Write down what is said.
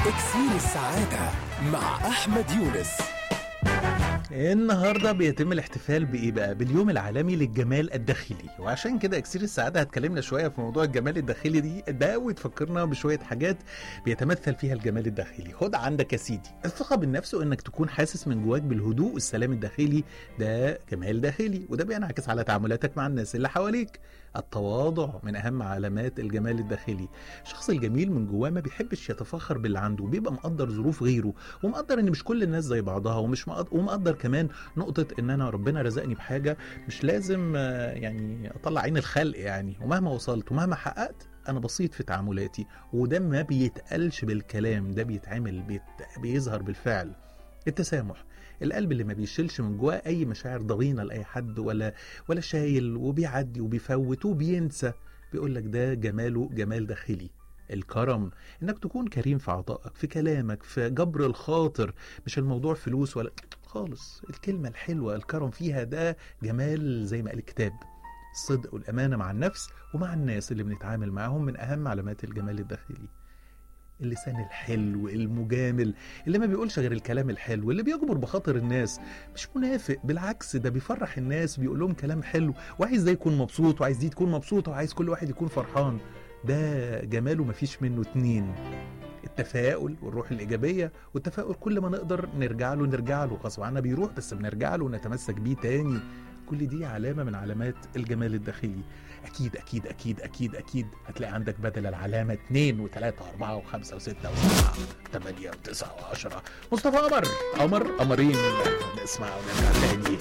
إكسير السعادة مع أحمد يونس النهارده بيتم الاحتفال بايه بقى؟ باليوم العالمي للجمال الداخلي، وعشان كده اكسير السعاده هتكلمنا شويه في موضوع الجمال الداخلي دي ده وتفكرنا بشويه حاجات بيتمثل فيها الجمال الداخلي، خد عندك يا سيدي، الثقه بالنفس وانك تكون حاسس من جواك بالهدوء والسلام الداخلي ده جمال داخلي، وده بينعكس على تعاملاتك مع الناس اللي حواليك. التواضع من اهم علامات الجمال الداخلي، الشخص الجميل من جواه ما بيحبش يتفاخر باللي عنده، بيبقى مقدر ظروف غيره، ومقدر ان مش كل الناس زي بعضها ومش مقدر ومقدر كمان نقطة ان انا ربنا رزقني بحاجة مش لازم آه، يعني اطلع عين الخلق يعني ومهما وصلت ومهما حققت انا بسيط في تعاملاتي وده ما بيتقالش بالكلام ده بيتعمل بيت بيظهر بالفعل التسامح القلب اللي ما بيشيلش من جواه اي مشاعر ضغينه لاي حد ولا ولا شايل وبيعدي وبيفوت وبينسى بيقول لك ده جماله جمال داخلي الكرم انك تكون كريم في عطائك في كلامك في جبر الخاطر مش الموضوع فلوس ولا خالص الكلمة الحلوة الكرم فيها ده جمال زي ما قال الكتاب الصدق والأمانة مع النفس ومع الناس اللي بنتعامل معاهم من أهم علامات الجمال الداخلي اللسان الحلو المجامل اللي ما بيقولش غير الكلام الحلو اللي بيجبر بخاطر الناس مش منافق بالعكس ده بيفرح الناس بيقول لهم كلام حلو وعايز ده يكون مبسوط وعايز دي تكون مبسوطة وعايز كل واحد يكون فرحان ده جماله مفيش منه اتنين التفاؤل والروح الإيجابية والتفاؤل كل ما نقدر نرجع له نرجع له غصب عنا بيروح بس بنرجع له ونتمسك بيه تاني كل دي علامة من علامات الجمال الداخلي أكيد أكيد أكيد أكيد أكيد هتلاقي عندك بدل العلامة اتنين وتلاتة وأربعة وخمسة وستة وسبعة وثمانية وتسعة وعشرة مصطفى قمر قمر قمرين نسمع ونرجع تاني